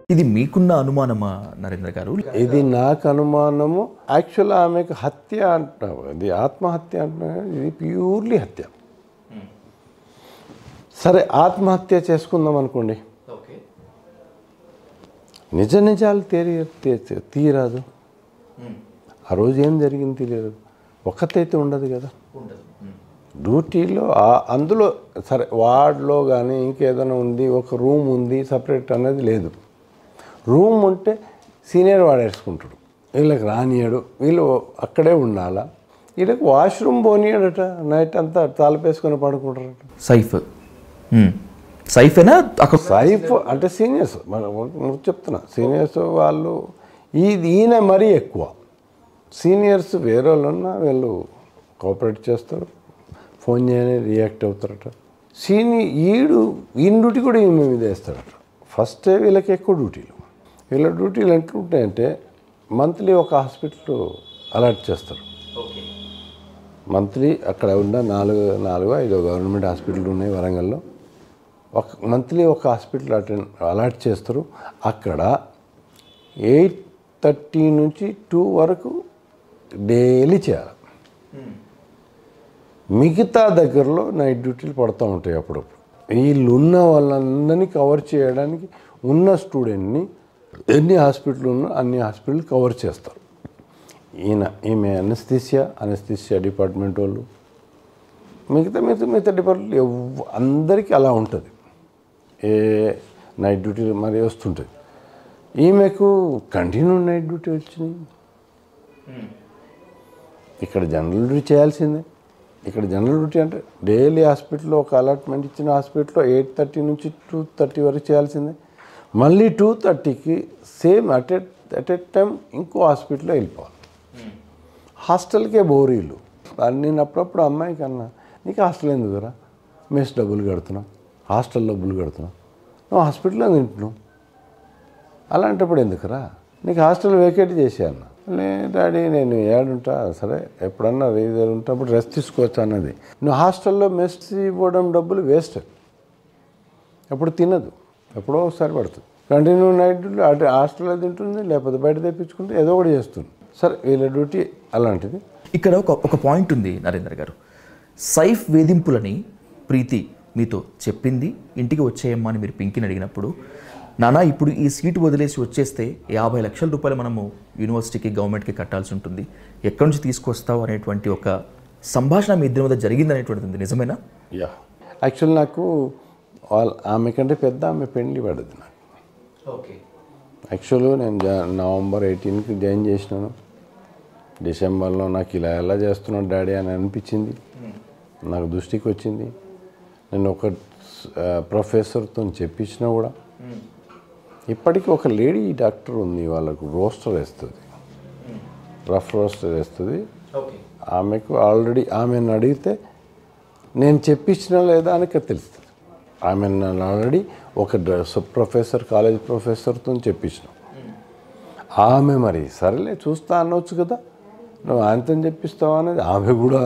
ఇది మీకున్న అనుమానమా నరేంద్ర గారు ఇది నాకు అనుమానము యాక్చువల్ ఆమెకు హత్య అంటున్నావు ఇది ఆత్మహత్య అంటున్నావు ఇది ప్యూర్లీ హత్య సరే ఆత్మహత్య చేసుకుందాం అనుకోండి నిజ నిజాలు తేలి తే- తీయరాదు ఆ రోజు ఏం జరిగింది తెలియదు ఒక్కతైతే ఉండదు కదా డ్యూటీలో ఆ- అందులో సరే వార్డ్లో కానీ ఇంకేదైనా ఉంది ఒక రూమ్ ఉంది సపరేట్ అనేది లేదు రూమ్ ఉంటే సీనియర్ వాడు వేసుకుంటాడు వీళ్ళకి రానియాడు వీళ్ళు అక్కడే ఉండాలా వీళ్ళకి వాష్రూమ్ పోనీయడట నైట్ అంతా తాళపేసుకొని పడుకుంటారట సైఫ్ మ్మ్. సైఫేనా అక్కడ సైఫ్ అంటే సీనియర్స్ మనం ముందు చెప్తున్నా సీనియర్స్ వాళ్ళు ఈ ఈయన మరీ ఎక్కువ సీనియర్స్ వేరే వాళ్ళు ఉన్నా వీళ్ళు కోఆపరేట్ చేస్తారు ఫోన్ చేయని రియాక్ట్ అవుతారట సీని ఈడు ఈయన డ్యూటీ కూడా ఈమె మీద వేస్తాడట ఫస్ట్ వీళ్ళకి ఎక్కువ డ్యూటీలు వీళ్ళ డ్యూటీలు ఎట్లుంటాయంటే మంత్లీ ఒక హాస్పిటల్ అలర్ట్ చేస్తారు మంత్లీ అక్కడ ఉన్న నాలుగు నాలుగు ఐదు గవర్నమెంట్ హాస్పిటల్ ఉన్నాయి వరంగల్లో ఒక మంత్లీ ఒక హాస్పిటల్ అటెండ్ అలాట్ చేస్తారు అక్కడ ఎయిట్ థర్టీ నుంచి టూ వరకు డైలీ చేయాలి మిగతా దగ్గరలో నైట్ డ్యూటీలు పడుతూ ఉంటాయి అప్పుడప్పుడు వీళ్ళు ఉన్న వాళ్ళందరినీ కవర్ చేయడానికి ఉన్న స్టూడెంట్ని ఎన్ని హాస్పిటల్ ఉన్నా అన్ని హాస్పిటల్ కవర్ చేస్తారు ఈయన ఈమె అనస్థిసియా అనస్థిసియా డిపార్ట్మెంట్ వాళ్ళు మిగతా మిగతా మిగతా డిపార్ట్మెంట్ ఎవ్ అందరికీ అలా ఉంటుంది ఏ నైట్ డ్యూటీ మరి వస్తుంటుంది ఈమెకు కంటిన్యూ నైట్ డ్యూటీ వచ్చినాయి ఇక్కడ జనరల్ డ్యూటీ చేయాల్సిందే ఇక్కడ జనరల్ డ్యూటీ అంటే డైలీ హాస్పిటల్లో ఒక అలాట్మెంట్ ఇచ్చిన హాస్పిటల్లో ఎయిట్ థర్టీ నుంచి టూ థర్టీ వరకు చేయాల్సిందే మళ్ళీ టూ థర్టీకి same at a at a time ఇంకో హాస్పిటల్లో వెళ్ళిపోవాలి హాస్టల్కే బోరీలు అది నేను అప్పుడప్పుడు అమ్మాయికి అన్నా నీకు హాస్టల్ ఎందుకురా మెస్ డబ్బులు కడుతున్నావు హాస్టల్ డబ్బులు కడుతున్నావు నువ్వు హాస్పిటల్లో తింటున్నావు అలాంటప్పుడు ఎందుకురా నీకు హాస్టల్ వేకేట్ చేసి అన్న లే డాడీ నేను ఏడుంటా సరే ఎప్పుడన్నా రీజర్ ఉంటప్పుడు రెస్ట్ తీసుకోవచ్చు అన్నది నువ్వు హాస్టల్లో మెస్ ఇవ్వడం డబ్బులు వేస్ట్ ఎప్పుడు తినదు ఎప్పుడో ఒకసారి పడుతుంది కంటిన్యూ నైట్ డ్యూటీ అటు హాస్టల్లో తింటుంది లేకపోతే బయట తెప్పించుకుంటే ఏదో ఒకటి చేస్తుంది సరే వీళ్ళ డ్యూటీ అలాంటిది ఇక్కడ ఒక ఒక పాయింట్ ఉంది నరేంద్ర గారు సైఫ్ వేధింపులని ప్రీతి మీతో చెప్పింది ఇంటికి వచ్చేయమ్మా అని మీరు పింకిని అడిగినప్పుడు నానా ఇప్పుడు ఈ సీటు వదిలేసి వచ్చేస్తే యాభై లక్షల రూపాయలు మనము యూనివర్సిటీకి గవర్నమెంట్కి కట్టాల్సి ఉంటుంది ఎక్కడి నుంచి తీసుకొస్తావు అనేటువంటి ఒక సంభాషణ మీ ఇద్దరి మధ్య జరిగింది అనేటువంటిది నిజమేనా యా యాక్చువల్ నాకు వాళ్ళ ఆమె కంటే పెద్ద ఆమె పెళ్లి పడదు నాకు ఓకే యాక్చువల్గా నేను జా నవంబర్ ఎయిటీన్కి జాయిన్ చేసినాను డిసెంబర్లో నాకు ఇలా ఎలా చేస్తున్నాడు డాడీ అని అనిపించింది నాకు దృష్టికి వచ్చింది నేను ఒక ప్రొఫెసర్తో చెప్పించినా కూడా ఇప్పటికీ ఒక లేడీ డాక్టర్ ఉంది వాళ్ళకు రోస్టర్ వేస్తుంది రఫ్ రోస్టర్ వేస్తుంది ఓకే ఆమెకు ఆల్రెడీ ఆమెను అడిగితే నేను చెప్పించినా లేదా అని తెలుస్తుంది ఆమె నన్ను ఆల్రెడీ ఒక డ్రెస్ ప్రొఫెసర్ కాలేజ్ ప్రొఫెసర్తో చెప్పించిన ఆమె మరి సరేలే చూస్తా అనవచ్చు కదా నువ్వు ఆయనతో చెప్పిస్తావా అనేది ఆమె కూడా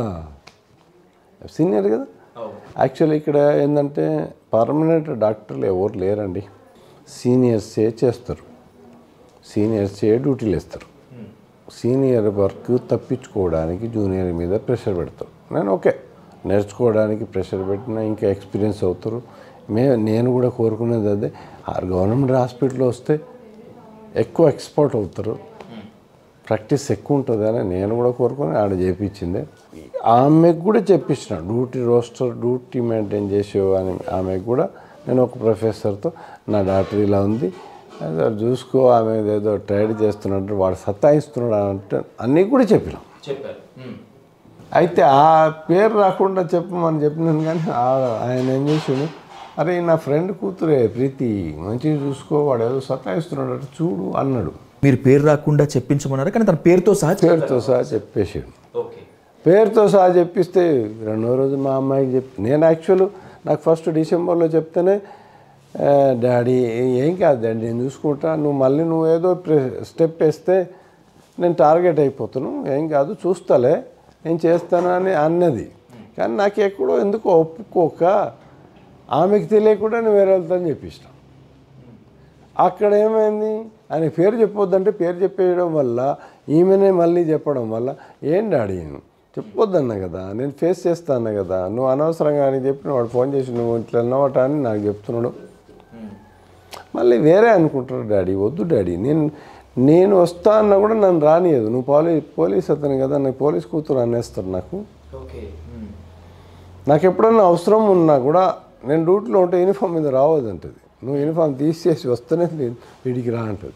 సీనియర్ కదా యాక్చువల్లీ ఇక్కడ ఏంటంటే పర్మనెంట్ డాక్టర్లు ఎవరు లేరండి సీనియర్సే చేస్తారు సీనియర్సే డ్యూటీలు వేస్తారు సీనియర్ వర్క్ తప్పించుకోవడానికి జూనియర్ మీద ప్రెషర్ పెడతారు నేను ఓకే నేర్చుకోవడానికి ప్రెషర్ పెట్టినా ఇంకా ఎక్స్పీరియన్స్ అవుతారు మే నేను కూడా కోరుకునేది అదే ఆ గవర్నమెంట్ హాస్పిటల్లో వస్తే ఎక్కువ ఎక్స్పర్ట్ అవుతారు ప్రాక్టీస్ ఎక్కువ ఉంటుంది అని నేను కూడా కోరుకొని ఆడ చేయించిందే ఆమెకు కూడా చెప్పించిన డ్యూటీ రోస్టర్ డ్యూటీ మెయింటైన్ చేసేవు అని ఆమెకు కూడా నేను ఒక ప్రొఫెసర్తో నా డాక్టర్ ఇలా ఉంది ఏదో చూసుకో ఆమె ఏదో ట్రైడ్ చేస్తున్నట్టు వాడు సత్తాయిస్తున్నాడు అంటే అన్నీ కూడా చెప్పినాం చెప్పారు అయితే ఆ పేరు రాకుండా చెప్పమని చెప్పినాను కానీ ఆ- ఆయన ఏం చేసాడు అరే నా ఫ్రెండ్ కూతురే ప్రీతి మంచిగా చూసుకో వాడు ఏదో సతాయిస్తున్నాడు అంటే చూడు అన్నాడు మీరు పేరు రాకుండా చెప్పించమన్నారు కానీ తన పేరుతో సహా పేరుతో సహా చెప్పేసాడు ఓకే పేరుతో సహా చెప్పిస్తే రెండో రోజు మా అమ్మాయికి చెప్పి నేను యాక్చువల్ నాకు ఫస్ట్ డిసెంబర్లో చెప్తేనే "ఆ, డాడీ ఏం కాదు డాడీ నేను చూసుకుంటా నువ్వు మళ్ళీ నువ్వు ఏదో స్టెప్ వేస్తే నేను టార్గెట్ అయిపోతాను ఏం కాదు చూస్తాలే నేను చేస్తాను అని అన్నది కానీ నాకు ఎక్కడో ఎందుకో ఒప్పుకోక ఆమెకి తెలియకుండా నేను వేరే వెళ్తాను చెప్పిస్తాను అక్కడ ఏమైంది ఆయన పేరు చెప్పొద్దంటే పేరు చెప్పేయడం వల్ల ఈమెనే మళ్ళీ చెప్పడం వల్ల ఏం డాడీ చెప్పొద్దన్న కదా నేను ఫేస్ చేస్తాను కదా నువ్వు అనవసరంగా అని చెప్పి వాడు ఫోన్ చేసి నువ్వు ఇట్లా అన్నమాట అని నాకు చెప్తున్నాడు మళ్ళీ వేరే అనుకుంటారు డాడీ వద్దు డాడీ నేను నేను వస్తా అన్నా కూడా నన్ను రానియదు నువ్వు పోలీస్ పోలీస్ అతను కదా నాకు పోలీస్ కూతురు అనేస్తారు నాకు ఓకే నాకు ఎప్పుడన్నా అవసరం ఉన్నా కూడా నేను డ్యూటీలో ఉంటే యూనిఫామ్ మీద రావద్దంటది నువ్వు యూనిఫామ్ తీసేసి వస్తేనే నేను వీడికి రా అంటది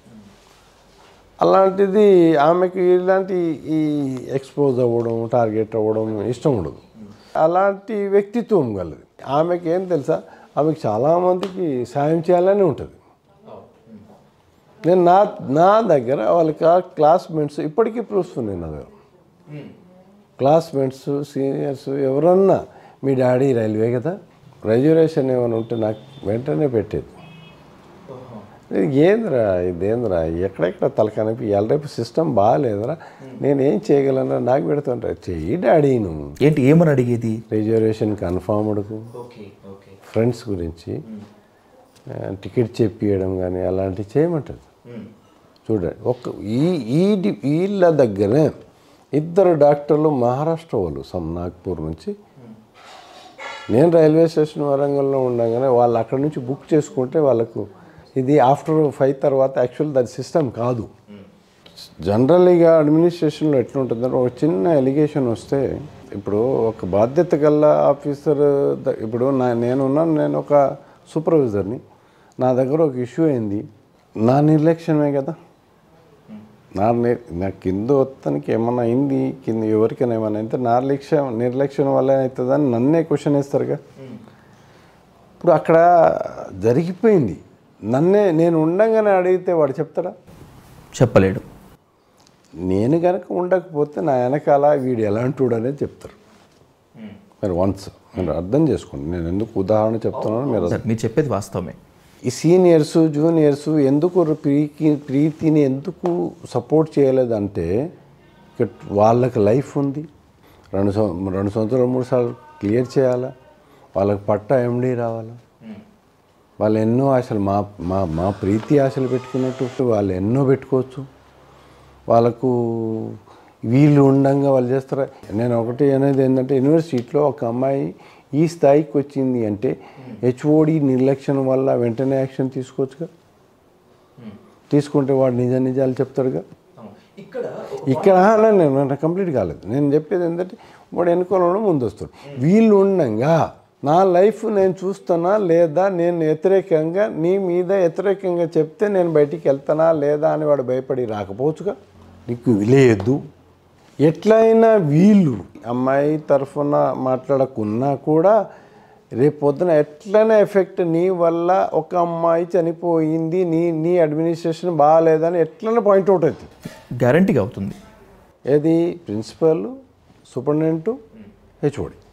అలాంటిది ఆమెకి ఇలాంటి ఈ ఎక్స్పోజ్ అవ్వడం టార్గెట్ అవ్వడం ఇష్టం ఉండదు అలాంటి వ్యక్తిత్వం గలది ఆమెకి ఏం తెలుసా ఆమెకి చాలామందికి సాయం చేయాలని ఉంటుంది నేను నా నా దగ్గర వాళ్ళ క్లాస్మేట్స్ ఇప్పటికీ ప్రూఫ్స్ ఉన్నాయి నా దగ్గర క్లాస్మేట్స్ సీనియర్స్ ఎవరన్నా మీ డాడీ రైల్వే కదా రిజర్వేషన్ ఏమైనా ఉంటే నాకు వెంటనే పెట్టేది ఇది ఏందిరా ఇదేందిరా ఎక్కడెక్కడ తలకనిపి ఇవాళ రేపు సిస్టమ్ బాగాలేదురా నేను ఏం చేయగలనా నాకు పెడుతుంటా చెయ్యి డాడీ నువ్వు ఏంటి ఏమని అడిగేది రిజర్వేషన్ కన్ఫామ్డ్కు ఓకే ఓకే ఫ్రెండ్స్ గురించి ఆ, టికెట్ చెప్పియడం కానీ అలాంటివి చేయమంటుంది చూడండి ఒక ఈ ఈ డి- వీళ్ళ దగ్గరే ఇద్దరు డాక్టర్లు మహారాష్ట్ర వాళ్ళు సమ్ నాగ్పూర్ నుంచి నేను రైల్వే స్టేషన్ వరంగల్లో ఉండగానే వాళ్ళు అక్కడ నుంచి బుక్ చేసుకుంటే వాళ్ళకు ఇది ఆఫ్టర్ ఫైవ్ తర్వాత యాక్చువల్ దాని సిస్టమ్ కాదు జనరల్గా అడ్మినిస్ట్రేషన్లో ఎట్లుంటుందంటే ఒక చిన్న ఎలిగేషన్ వస్తే ఇప్పుడు ఒక బాధ్యత గల ఆఫీసర్ ద- ఇప్పుడు నా నేనున్నాను నేను ఒక సూపర్వైజర్ని నా దగ్గర ఒక ఇష్యూ అయింది నా నిర్లక్ష్యమే కదా నా ని- నా కింద వస్తానికి ఏమన్నా అయింది కింద ఎవరికైనా ఏమైనా అయితే నా నిర్లక్ష్యం నిర్లక్ష్యం వల్ల అవుతుందని నన్నే క్వశ్చన్ వేస్తారుగా ఇప్పుడు అక్కడ జరిగిపోయింది నన్నే నేను ఉండంగానే అడిగితే వాడు చెప్తాడా చెప్పలేడు నేను కనుక ఉండకపోతే నా వెనకాల వీడు ఎలాంటి అనేది చెప్తారు మీరు వన్స్ మీరు అర్థం చేసుకోండి నేను ఎందుకు ఉదాహరణ చెప్తున్నాను మీరు సార్ మీరు చెప్పేది వాస్తవమే ఈ సీనియర్స్ జూనియర్స్ ఎందుకు ప్రీకి ప్రీతిని ఎందుకు సపోర్ట్ చేయలేదంటే ఇక వాళ్ళకి లైఫ్ ఉంది రెండు సం రెండు సంవత్సరాలు మూడు సార్లు క్లియర్ చేయాలా వాళ్ళకి పట్ట ఎండి రావాలా వాళ్ళు ఎన్నో ఆశలు మా మా మా ప్రీతి ఆశలు పెట్టుకున్నట్టు వాళ్ళు ఎన్నో పెట్టుకోవచ్చు వాళ్ళకు వీళ్ళు ఉండంగా వాళ్ళు చేస్తారు నేను ఒకటి అనేది ఏంటంటే యూనివర్సిటీలో ఒక అమ్మాయి ఈ స్థాయికి వచ్చింది అంటే హెచ్ఓడి నిర్లక్ష్యం వల్ల వెంటనే యాక్షన్ తీసుకోవచ్చుగా తీసుకుంటే వాడు నిజ నిజాలు చెప్తాడుగా ఇక్కడ ఇక్కడ అలా నేను నాకు కంప్లీట్ కాలేదు నేను చెప్పేది ఏంటంటే వాడు ఎన్నుకోవడం ముందు వస్తాడు వీళ్ళు ఉండంగా నా లైఫ్ నేను చూస్తానా లేదా నేను వ్యతిరేకంగా నీ మీద వ్యతిరేకంగా చెప్తే నేను బయటికి వెళ్తానా లేదా అని వాడు భయపడి రాకపోవచ్చుగా నీకు లేదు ఎట్లయినా వీళ్ళు అమ్మాయి తరఫున మాట్లాడకున్నా కూడా రేపు పొద్దున ఎట్లైనా ఎఫెక్ట్ నీ వల్ల ఒక అమ్మాయి చనిపోయింది నీ నీ అడ్మినిస్ట్రేషన్ బాగాలేదని ఎట్లైనా పాయింట్అవుట్ అవుతుంది గ్యారంటీగా అవుతుంది ఏది ప్రిన్సిపల్ సూపరింటెండెంట్ హెచ్ఓడి